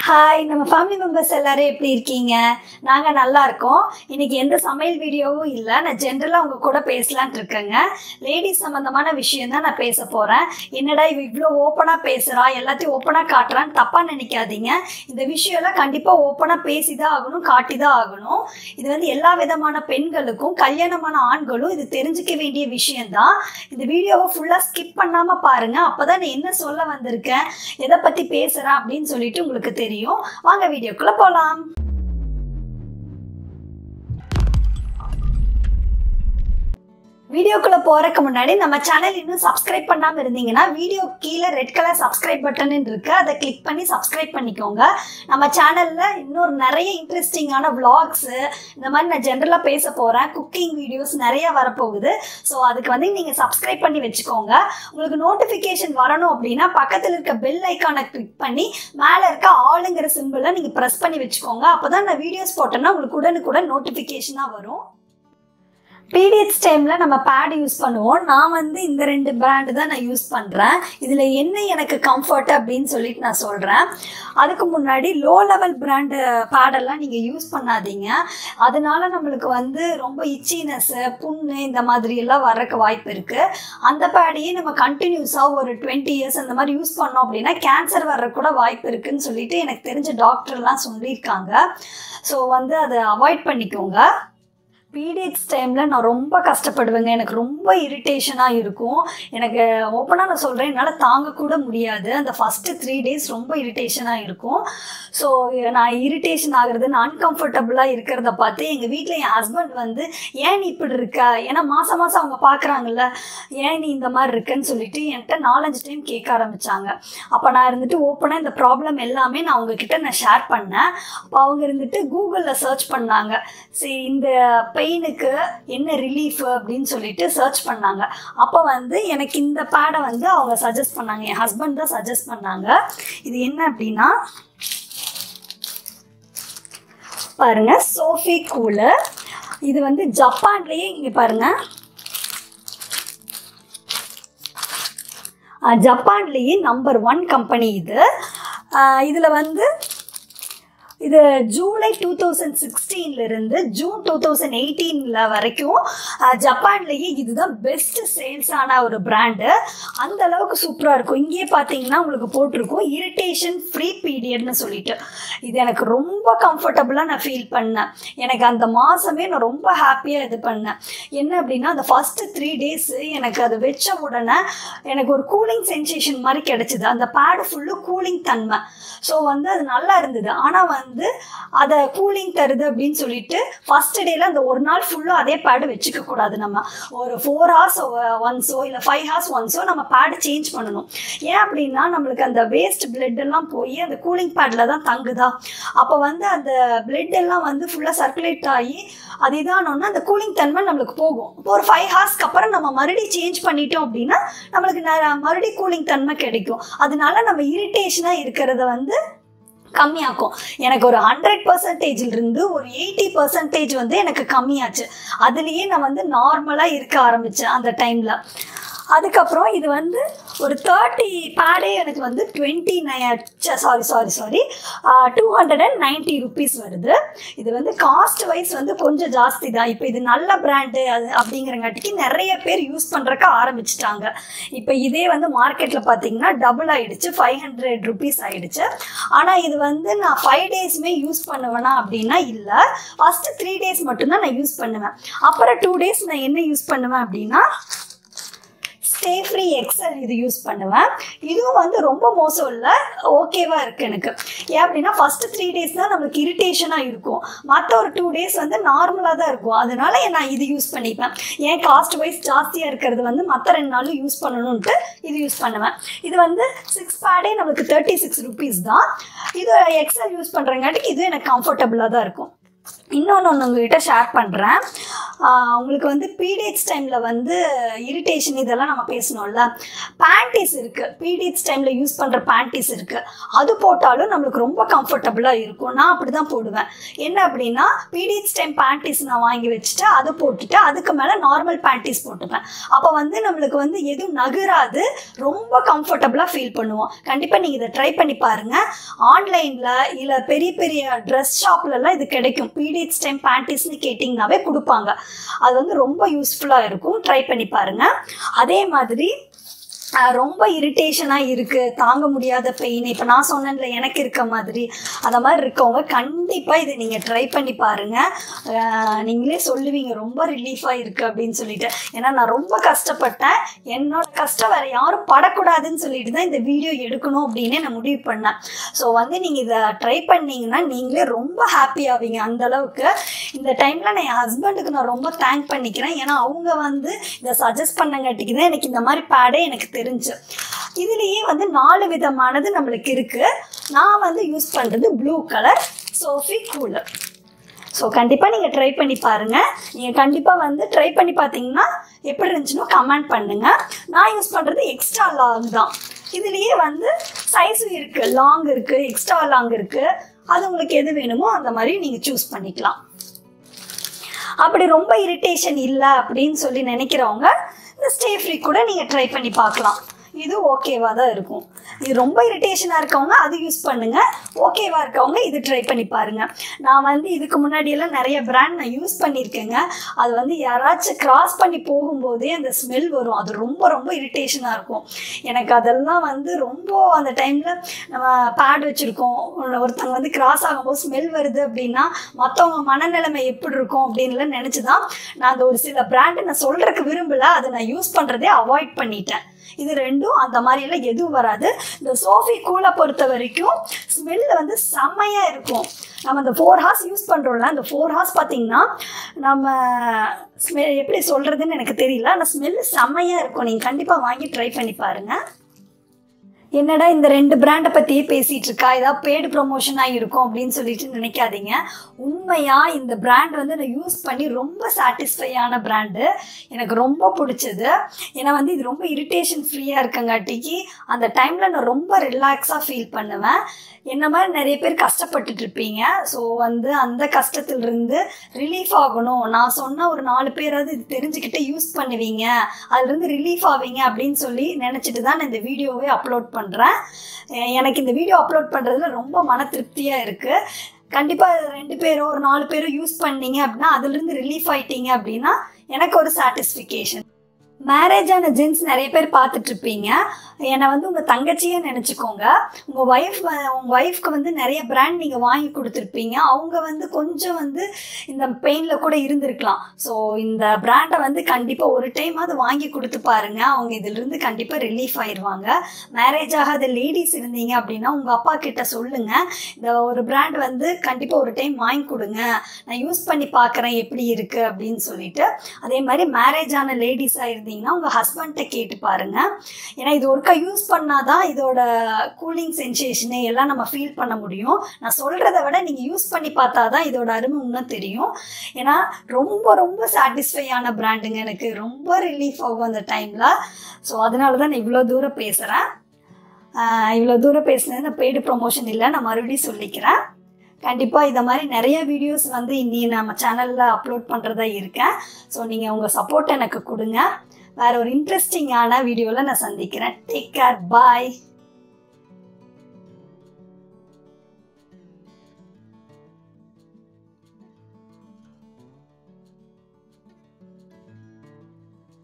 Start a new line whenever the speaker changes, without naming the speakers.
hi நம்ம family members எல்லாரும் எப்படி இருக்கீங்க நாங்கள் நல்லா இருக்கோம் இன்னைக்கு எந்த சமையல் வீடியோவும் இல்லை நான் ஜென்ரலாக உங்கள் கூட பேசலான்ட்டு இருக்கேங்க லேடிஸ் சம்மந்தமான விஷயம் தான் நான் பேச போகிறேன் என்னடா இவ இவ்வளோ ஓப்பனாக பேசுகிறா எல்லாத்தையும் ஓப்பனாக காட்டுறான்னு தப்பாக நினைக்காதீங்க இந்த விஷயம்லாம் கண்டிப்பாக ஓப்பனாக பேசி தான் ஆகணும் காட்டி தான் ஆகணும் இது வந்து எல்லா விதமான பெண்களுக்கும் கல்யாணமான ஆண்களும் இது தெரிஞ்சுக்க வேண்டிய விஷயம்தான் இந்த வீடியோவை ஃபுல்லாக ஸ்கிப் பண்ணாமல் பாருங்கள் அப்போ தான் நான் என்ன சொல்ல வந்திருக்கேன் எதை பற்றி பேசுகிறேன் அப்படின்னு சொல்லிட்டு உங்களுக்கு தெரியும் வாங்க வீடியோக்குள்ளே போகலாம் வீடியோக்குள்ளே போகிறதுக்கு முன்னாடி நம்ம சேனல் இன்னும் சப்ஸ்கிரைப் பண்ணாமல் இருந்தீங்கன்னா வீடியோ கீழே ரெட் கலர் சப்ஸ்கிரைப் பட்டன் இருக்கு அதை கிளிக் பண்ணி சப்ஸ்கிரைப் பண்ணிக்கோங்க நம்ம சேனலில் இன்னொரு நிறைய இன்ட்ரெஸ்டிங்கான vlogs-உ இந்த மாதிரி நான் ஜென்ரலாக பேச போகிறேன் குக்கிங் வீடியோஸ் நிறைய வரப்போகுது ஸோ அதுக்கு வந்து நீங்கள் சப்ஸ்கிரைப் பண்ணி வச்சுக்கோங்க உங்களுக்கு நோட்டிஃபிகேஷன் வரணும் அப்படின்னா பக்கத்தில் இருக்க பெல் ஐக்கானை கிளிக் பண்ணி மேலே இருக்க ஆளுங்கிற சிம்பிளை நீங்கள் ப்ரெஸ் பண்ணி வச்சுக்கோங்க அப்போ தான் நான் வீடியோஸ் போட்டேன்னா உங்களுக்கு உடனுக்குடன் நோட்டிஃபிகேஷனாக வரும் பீரியட்ஸ் டைமில் நம்ம பேட் யூஸ் பண்ணுவோம் நான் வந்து இந்த ரெண்டு பிராண்டு தான் நான் யூஸ் பண்ணுறேன் இதில் என்ன எனக்கு கம்ஃபர்ட் அப்படின்னு சொல்லிட்டு நான் சொல்கிறேன் அதுக்கு முன்னாடி லோ லெவல் பிராண்டு பேடெல்லாம் நீங்கள் யூஸ் பண்ணாதீங்க அதனால நம்மளுக்கு வந்து ரொம்ப இச்சினஸ்ஸு புண்ணு இந்த மாதிரி எல்லாம் வர்றதுக்கு வாய்ப்பு இருக்குது அந்த பேடையே நம்ம கண்டினியூஸாக ஒரு டுவெண்ட்டி இயர்ஸ் அந்த மாதிரி யூஸ் பண்ணோம் அப்படின்னா கேன்சர் வர்ற கூட வாய்ப்பு இருக்குன்னு சொல்லிட்டு எனக்கு தெரிஞ்ச டாக்டர்லாம் சொல்லியிருக்காங்க ஸோ வந்து அதை அவாய்ட் பண்ணிக்கோங்க பீரியட்ஸ் டைமில் நான் ரொம்ப கஷ்டப்படுவேங்க எனக்கு ரொம்ப இரிட்டேஷனாக இருக்கும் எனக்கு ஓப்பனாக நான் சொல்கிறேன் என்னால் தாங்கக்கூட முடியாது அந்த ஃபஸ்ட்டு த்ரீ டேஸ் ரொம்ப இரிட்டேஷனாக இருக்கும் ஸோ நான் இரிட்டேஷன் ஆகுறது நான் அன்கம்ஃபர்டபுளாக இருக்கிறத பார்த்து எங்கள் வீட்டில் என் ஹஸ்பண்ட் வந்து ஏன் நீ இப்படி இருக்க ஏன்னா மாதம் மாதம் அவங்க பார்க்குறாங்கல்ல ஏன் நீ இந்த மாதிரி இருக்கன்னு சொல்லிட்டு என்கிட்ட நாலஞ்சு டைம் கேட்க ஆரம்பித்தாங்க அப்போ நான் இருந்துட்டு ஓப்பனாக இந்த ப்ராப்ளம் எல்லாமே நான் அவங்கக்கிட்ட நான் ஷேர் பண்ணேன் அப்போ அவங்க இருந்துட்டு கூகுளில் சர்ச் பண்ணாங்க சரி இந்த பெயினுக்கு என்ன ரிலீஃப் அப்படின்னு சொல்லிட்டு சர்ச் பண்ணாங்க அப்போ வந்து எனக்கு இந்த பேடை வந்து அவங்க சஜஸ்ட் பண்ணாங்க என் ஹஸ்பண்ட் தான் சஜஸ்ட் பண்ணாங்க இது என்ன அப்படின்னா பாருங்க சோஃபி கூலு இது வந்து ஜப்பான்லேயே இங்கே பாருங்க அஹ் ஜப்பான்லேயே நம்பர் ஒன் கம்பெனி இது இதில் வந்து இது ஜூலை டூ தௌசண்ட் சிக்ஸ்டீன்லேருந்து ஜூன் டூ தௌசண்ட் எயிட்டீனில் வரைக்கும் அஹ், ஜப்பான்லேயே இதுதான் பெஸ்ட் சேல்ஸான ஒரு பிராண்டு அந்த அளவுக்கு சூப்பராக இருக்கும் இங்கேயே பார்த்தீங்கன்னா உங்களுக்கு போட்டிருக்கும் இரிட்டேஷன் ஃப்ரீ பீரியட்னு சொல்லிட்டு இது எனக்கு ரொம்ப கம்ஃபர்டபுளாக நான் ஃபீல் பண்ணேன் எனக்கு அந்த மாதமே நான் ரொம்ப ஹாப்பியாக இது பண்ணேன் என்ன அப்படின்னா அந்த ஃபஸ்ட்டு த்ரீ டேஸு எனக்கு அது வச்ச உடனே எனக்கு ஒரு கூலிங் சென்சேஷன் மாதிரி கிடைச்சிது அந்த பேடு ஃபுல்லு கூலிங் தன்மை ஸோ வந்து அது நல்லா இருந்தது ஆனால் வந்து அதை கூலிங் தருது அப்படின்னு சொல்லிட்டு ஃபஸ்ட் டேல அந்த ஒரு நாள் ஃபுல்லாக அதே பேடு வச்சுக்க கூடாது நம்ம ஒரு ஃபோர் ஹவர்ஸ் ஒன்ஸோ இல்லை ஃபைவ் ஹவர்ஸ் ஒன்ஸோ நம்ம பேடு சேஞ்ச் பண்ணணும் ஏன் அப்படின்னா நம்மளுக்கு அந்த வேஸ்ட் பிளட் எல்லாம் போய் அந்த கூலிங் பேடில் தான் தங்குதா அப்போ வந்து அந்த பிளட் எல்லாம் வந்து ஃபுல்லாக சர்க்குலேட் ஆகி அது இதானோன்னா அந்த கூலிங் தன்மை நம்மளுக்கு போகும் இப்போ ஒரு ஃபைவ் ஹவர்ஸ்க்கு அப்புறம் நம்ம மறுபடியும் சேஞ்ச் பண்ணிட்டோம் அப்படின்னா நம்மளுக்கு ந- மறுபடியும் கூலிங் தன்மை கிடைக்கும் அதனால நம்ம இரிட்டேஷனாக இருக்கிறத வந்து கம்மியாக்கும் எனக்கு ஒரு ஹண்ட்ரட் பர்சன்டேஜில் இருந்து ஒரு எயிட்டி பர்சன்டேஜ் வந்து எனக்கு கம்மியாச்சு அதுலேயே நான் வந்து நார்மலாக இருக்க ஆரம்பித்தேன் அந்த டைமில் அதுக்கப்புறம் இது வந்து ஒரு தேர்ட்டி பேடே எனக்கு வந்து twenty nine sorry sorry sorry two hundred and ninety rupees வருது இது வந்து காஸ்ட் வைஸ் வந்து கொஞ்சம் ஜாஸ்தி தான் இப்போ இது நல்ல பிராண்டு அது அப்படிங்கிறங்காட்டிக்கு நிறைய பேர் யூஸ் பண்ணுறக்க ஆரம்பிச்சிட்டாங்க இப்போ இதே வந்து மார்க்கெட்டில் பார்த்தீங்கன்னா டபுள் ஆயிடுச்சு ஃபைவ் ஹண்ட்ரட் ருபீஸ் ஆயிடுச்சு ஆனால் இது வந்து நான் ஃபைவ் டேஸுமே யூஸ் பண்ணுவேனா அப்படின்னா இல்லை ஃபஸ்ட்டு த்ரீ டேஸ் மட்டும்தான் நான் யூஸ் பண்ணுவேன் அப்புறம் டூ டேஸ் நான் என்ன யூஸ் பண்ணுவேன் அப்படின்னா ஸ்டே ஃப்ரீ எக்ஸல் இது யூஸ் பண்ணுவேன் இதுவும் வந்து ரொம்ப மோசம் இல்லை ஓகேவாக இருக்குது எனக்கு ஏன் அப்படின்னா ஃபஸ்ட்டு த்ரீ டேஸ் தான் நம்மளுக்கு இரிட்டேஷனாக இருக்கும் மற்ற ஒரு டூ டேஸ் வந்து நார்மலாக தான் இருக்கும் அதனால நான் இது யூஸ் பண்ணிப்பேன் ஏன் காஸ்ட் வைஸ் ஜாஸ்தியாக இருக்கிறது வந்து மற்ற ரெண்டு நாளும் யூஸ் பண்ணணுன்ட்டு இது யூஸ் பண்ணுவேன் இது வந்து சிக்ஸ் பேடே நம்மளுக்கு தேர்ட்டி சிக்ஸ் ருபீஸ் தான் இது எக்ஸல் யூஸ் பண்ணுறங்காட்டிக்கு இது எனக்கு கம்ஃபர்டபுளாக தான் இருக்கும் இன்னொன்று ஒன்று உங்ககிட்ட ஷேர் பண்ணுறேன் ஆஹ் உங்களுக்கு வந்து பீரியட்ஸ் டைமில் வந்து இரிட்டேஷன் இதெல்லாம் நம்ம பேசணும்ல பேண்டிஸ் இருக்குது பீரியட்ஸ் டைமில் யூஸ் பண்ணுற பேண்டிஸ் இருக்குது அது போட்டாலும் நம்மளுக்கு ரொம்ப கம்ஃபர்டபுளாக இருக்கும் நான் அப்படி தான் போடுவேன் என்ன அப்படின்னா பீரியட்ஸ் டைம் பேண்டிஸ் நான் வாங்கி வச்சுட்டு அதை போட்டுட்டு அதுக்கு மேலே நார்மல் பேண்டிஸ் போட்டுப்பேன் அப்போ வந்து நம்மளுக்கு வந்து எதுவும் நகராது ரொம்ப கம்ஃபர்டபுளாக ஃபீல் பண்ணுவோம் கண்டிப்பாக நீங்கள் இதை ட்ரை பண்ணி பாருங்கள் ஆன்லைனில் இல்லை பெரிய பெரிய ட்ரெஸ் ஷாப்லலாம் இது கிடைக்கும் பீரியட்ஸ் டைம் பேண்டிஸ்னு கேட்டிங்கனாவே கொடுப்பாங்க அது வந்து ரொம்ப யூஸ்ஃபுல்லாக இருக்கும் ட்ரை பண்ணி பாருங்கள் அதே மாதிரி ஆஹ் ரொம்ப இரிட்டேஷனாக இருக்குது தாங்க முடியாத பெயின் இப்போ நான் சொன்னேன்ல எனக்கு இருக்க மாதிரி அந்த மாதிரி இருக்கவங்க கண்டிப்பாக இதை நீங்கள் ட்ரை பண்ணி பாருங்கள் நீங்களே சொல்லுவீங்க ரொம்ப ரிலீஃபாக இருக்குது அப்படின்னு சொல்லிட்டு ஏன்னா நான் ரொம்ப கஷ்டப்பட்டேன் என்னோட கஷ்டம் வேறு யாரும் படக்கூடாதுன்னு சொல்லிட்டு தான் இந்த வீடியோ எடுக்கணும் அப்படின்னே நான் முடிவு பண்ணேன் ஸோ வந்து நீங்கள் இதை ட்ரை பண்ணீங்கன்னா நீங்களே ரொம்ப ஹாப்பி ஆவீங்க அந்த அளவுக்கு இந்த டைமில் நான் என் ஹஸ்பண்டுக்கு நான் ரொம்ப தேங்க் பண்ணிக்கிறேன் ஏன்னா அவங்க வந்து இதை சஜஸ்ட் பண்ணங்காட்டிக்கு தான் எனக்கு இந்த மாதிரி பேடே எனக்கு தெரிஞ்சு இதுலேயே வந்து நாலு விதமானது நம்மளுக்கு இருக்குது நான் வந்து யூஸ் பண்ணுறது blue colour Sofy cooler so கண்டிப்பாக நீங்கள் ட்ரை பண்ணி பாருங்கள் நீங்கள் கண்டிப்பாக வந்து ட்ரை பண்ணி பார்த்தீங்கன்னா எப்படி இருந்துச்சுன்னு கமெண்ட் பண்ணுங்கள் நான் யூஸ் பண்ணுறது எக்ஸ்ட்ரா லாங் தான் இதுலேயே வந்து சைஸும் இருக்குது லாங் இருக்குது எக்ஸ்ட்ரா லாங் இருக்குது அது உங்களுக்கு எது வேணுமோ அந்த மாதிரி நீங்கள் சூஸ் பண்ணிக்கலாம் அப்படி ரொம்ப இரிட்டேஷன் இல்லை அப்படின்னு சொல்லி நினைக்கிறவங்க இந்த ஸ்டே ஃப்ரீ கூட நீங்கள் ட்ரை பண்ணி பார்க்கலாம் இது ஓகேவாக தான் இருக்கும் இது ரொம்ப இரிட்டேஷனாக இருக்கவங்க அது யூஸ் பண்ணுங்கள் ஓகேவாக இருக்கவங்க இது ட்ரை பண்ணி பாருங்கள் நான் வந்து இதுக்கு முன்னாடியெல்லாம் நிறைய பிராண்ட் நான் யூஸ் பண்ணியிருக்கேங்க அது வந்து யாராச்சும் கிராஸ் பண்ணி போகும்போதே அந்த ஸ்மெல் வரும் அது ரொம்ப ரொம்ப இரிட்டேஷனாக இருக்கும் எனக்கு அதெல்லாம் வந்து ரொம்ப அந்த டைமில் நம்ம பேட் வச்சுருக்கோம் ஒருத்தவங்க வந்து கிராஸ் ஆகும்போது ஸ்மெல் வருது அப்படின்னா மற்றவங்க மனநிலைமை எப்படி இருக்கும் அப்படின்லாம் நினச்சி தான் நான் அந்த ஒரு சில பிராண்டை நான் சொல்கிறதுக்கு விரும்பலை அதை நான் யூஸ் பண்ணுறதே அவாய்ட் பண்ணிட்டேன் இது ரெண்டும் அந்த மாதிரியெல்லாம் எதுவும் வராது இந்த சோஃபி கூலை பொறுத்த வரைக்கும் ஸ்மெல்லு வந்து செம்மையாக இருக்கும் நம்ம அந்த ஃபோர் ஹார்ஸ் யூஸ் பண்ணுறோம்ல அந்த ஃபோர் ஹார்ஸ் பார்த்தீங்கன்னா நம்ம ஸ்மெல் எப்படி சொல்கிறதுன்னு எனக்கு தெரியல ஆனால் ஸ்மெல்லு செம்மையாக இருக்கும் நீங்கள் கண்டிப்பாக வாங்கி ட்ரை பண்ணி பாருங்கள் என்னடா இந்த ரெண்டு பிராண்டை பற்றியே பேசிகிட்டு இருக்கா ஏதாவது பேடு ப்ரொமோஷனாக இருக்கும் அப்படின்னு சொல்லிட்டு நினைக்காதீங்க உண்மையாக இந்த பிராண்ட் வந்து நான் யூஸ் பண்ணி ரொம்ப சாட்டிஸ்ஃபையான பிராண்டு எனக்கு ரொம்ப பிடிச்சது ஏன்னா வந்து இது ரொம்ப இரிட்டேஷன் ஃப்ரீயாக இருக்கங்காட்டிக்கு அந்த டைமில் நான் ரொம்ப ரிலாக்ஸாக ஃபீல் பண்ணுவேன் என்ன மாதிரி நிறைய பேர் கஷ்டப்பட்டுட்டு இருப்பீங்க ஸோ வந்து அந்த கஷ்டத்திலிருந்து ரிலீஃப் ஆகணும் நான் சொன்ன ஒரு நாலு பேராவது இது தெரிஞ்சுக்கிட்டு யூஸ் பண்ணுவீங்க அதுலேருந்து ரிலீஃப் ஆவீங்க அப்படின்னு சொல்லி நினச்சிட்டு தான் நான் இந்த வீடியோவே அப்லோட் பண்ணுறேன் எனக்கு இந்த வீடியோ அப்லோட் பண்ணுறதுல ரொம்ப மன திருப்தியாக இருக்குது கண்டிப்பாக ரெண்டு பேரோ ஒரு நாலு பேரோ யூஸ் பண்ணீங்க அப்படின்னா அதுலேருந்து ரிலீஃப் ஆயிட்டீங்க அப்படின்னா எனக்கு ஒரு சாட்டிஸ்ஃபிகேஷன் மேரேஜ் ஆன ஜென்ஸ் நிறைய பேர் பார்த்துட்டு இருப்பீங்க என்னை வந்து உங்கள் தங்கச்சியே நினச்சிக்கோங்க உங்கள் ஒய்ஃப் உங்கள் ஒய்ஃப்க்கு வந்து நிறைய பிராண்ட் நீங்கள் வாங்கி கொடுத்துருப்பீங்க அவங்க வந்து கொஞ்சம் வந்து இந்த பெயினில் கூட இருந்திருக்கலாம் ஸோ இந்த பிராண்டை வந்து கண்டிப்பாக ஒரு டைம் அது வாங்கி கொடுத்து பாருங்க அவங்க இதிலிருந்து கண்டிப்பாக ரிலீஃப் ஆயிடுவாங்க மேரேஜ் ஆகாத லேடிஸ் இருந்தீங்க அப்படின்னா உங்கள் அப்பா கிட்ட சொல்லுங்கள் இந்த ஒரு பிராண்ட் வந்து கண்டிப்பாக ஒரு டைம் வாங்கி கொடுங்க நான் யூஸ் பண்ணி பார்க்குறேன் எப்படி இருக்குது அப்படின்னு சொல்லிட்டு அதே மாதிரி மேரேஜ் ஆன லேடிஸாக இருந்தீங்கன்னா உங்கள் ஹஸ்பண்ட்டை கேட்டு பாருங்கள் ஏன்னா இது ஒருக்கா யூஸ் பண்ணாதான் இதோட கூலிங் சென்சேஷனு எல்லாம் நம்ம ஃபீல் பண்ண முடியும் நான் சொல்கிறத விட நீங்கள் யூஸ் பண்ணி பார்த்தா தான் இதோட அருமை இன்னும் தெரியும் ஏன்னா ரொம்ப ரொம்ப சாட்டிஸ்ஃபையான பிராண்டுங்க எனக்கு ரொம்ப ரிலீஃப் ஆகும் அந்த டைமில் ஸோ அதனால தான் நான் இவ்வளோ தூரம் பேசுகிறேன் இவ்வளோ தூரம் பேசுனது நான் பெய்டு ப்ரொமோஷன் இல்லை நான் மறுபடியும் சொல்லிக்கிறேன் கண்டிப்பாக இதை மாதிரி நிறைய வீடியோஸ் வந்து இன்னி நம்ம சேனலில் அப்லோட் பண்ணுறதா இருக்கேன் ஸோ நீங்கள் உங்கள் சப்போர்ட் எனக்கு கொடுங்க வேற ஒரு இன்ட்ரெஸ்டிங்கான வீடியோவில் நான் சந்திக்கிறேன் டேக் கேர் பாய்